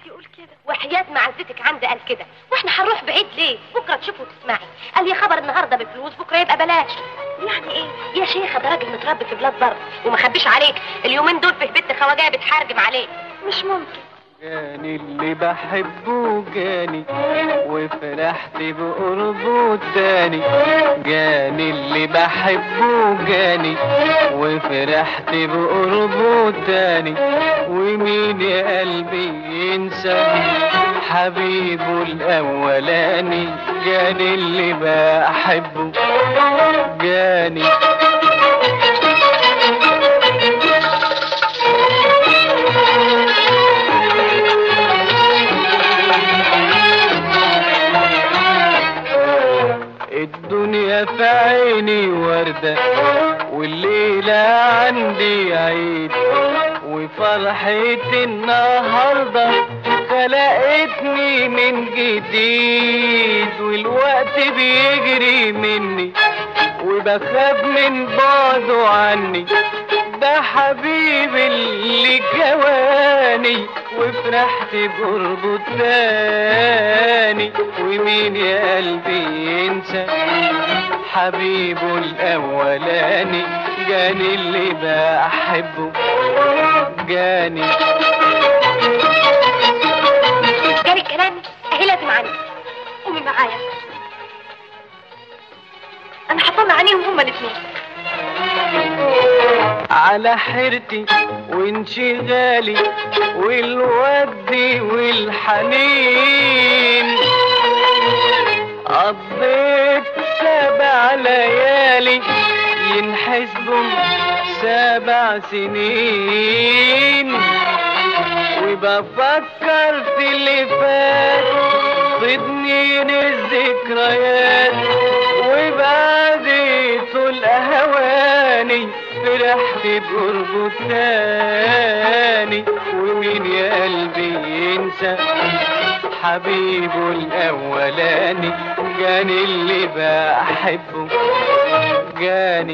يقول كده وحياة معزتك عندي قال كده واحنا هنروح بعيد ليه بكره تشوفي وتسمعي قال يا خبر النهارده بفلوس بكره يبقى بلاش يعني ايه يا شيخه ده راجل متربي في بلاد بره وما خبيش عليك اليومين دول في بنت خواجه بتحارجم عليه مش ممكن جاني اللي بحبه جاني وفرحت بقربه تاني جاني اللي بحبه جاني وفرحت بقربه تاني ومين يا قلبي ينسى حبيبه الاولاني جاني اللي بحبه جاني الدنيا في عيني وردة والليلة عندي عيد وفرحة النهاردة خلقتني من جديد والوقت بيجري مني وبخاف من بعده عني ده حبيبي اللي جواني وفرحت بقربه تاني ومين يا قلبي ينسى حبيبه الاولاني جاني اللي بحبه جاني جالك كلامي اهي لازم عني قومي معايا انا هطلع عينيهم هما الاثنين على حيرتي وانشغالي والود والحنين قضيت سبع ليالي ينحسبوا سبع سنين وبفكر في اللي فات صدنين الذكريات وبعد طول هواني فرحت بقربه تاني ومين يا قلبي ينسى حبيبه الاولاني جاني اللي بحبه جاني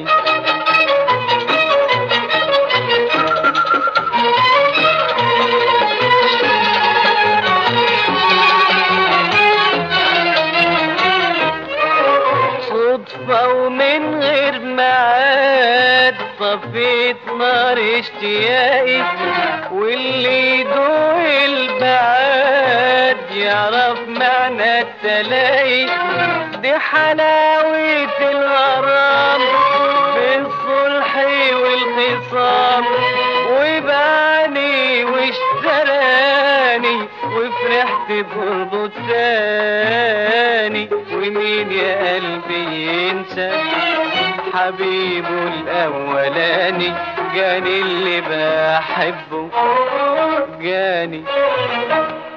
صدفة ومن غير معاد طفيت نار اشتياقي واللي يدوق البعاد يعرف معنى التلاقي دي حلاوة الغرام بالصلح والخصام وباني واشتراني وفرحت بقربه تاني ومين يا قلبي ينسى حبيبه الاولاني جاني اللي بحبه جاني